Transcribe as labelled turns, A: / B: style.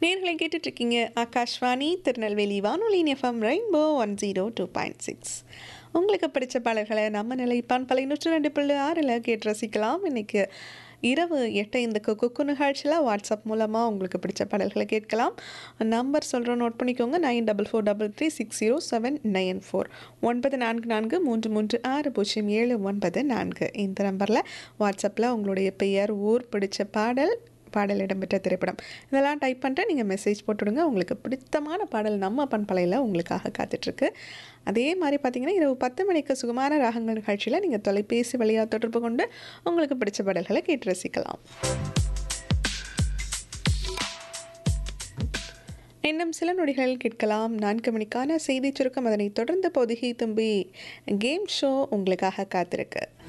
A: நேர்களை கேட்டுட்ருக்கீங்க ஆகாஷ்வாணி திருநெல்வேலி வானொலி FM rainbow one zero two point six உங்களுக்கு பிடிச்ச பாடல்களை நம்ம நிலைப்பான் பல நூற்றி ரெண்டு புள்ளி ஆறில் கேட்டு ரசிக்கலாம் இன்றைக்கி இரவு எட்டு இந்த குக்கு நிகழ்ச்சியில் வாட்ஸ்அப் மூலமாக உங்களுக்கு பிடிச்ச பாடல்களை கேட்கலாம் நம்பர் சொல்கிறோம் நோட் பண்ணிக்கோங்க nine double four double three six zero seven nine four ஒன்பது நான்கு நான்கு மூன்று மூன்று ஆறு பூஜ்ஜியம் ஏழு ஒன்பது நான்கு இந்த நம்பரில் வாட்ஸ்அப்பில் உங்களுடைய பெயர் ஊர் பிடிச்ச பாடல் பாடல் இடம்பெற்ற திரைப்படம் இதெல்லாம் டைப் பண்ணிட்டு நீங்கள் மெசேஜ் போட்டுவிடுங்க உங்களுக்கு பிடித்தமான பாடல் நம்ம பண்பலையில் உங்களுக்காக காத்துட்ருக்கு அதே மாதிரி பார்த்தீங்கன்னா இரவு பத்து மணிக்கு சுகமான ராகங்கள் நிகழ்ச்சியில் நீங்கள் தொலைபேசி வழியாக தொடர்பு கொண்டு உங்களுக்கு பிடிச்ச பாடல்களை கேட்டு ரசிக்கலாம் இன்னும் சில நொடிகள் கேட்கலாம் நான்கு மணிக்கான செய்தி சுருக்கம் அதனைத் தொடர்ந்து பொதுகை தும்பி கேம் ஷோ உங்களுக்காக காத்திருக்கு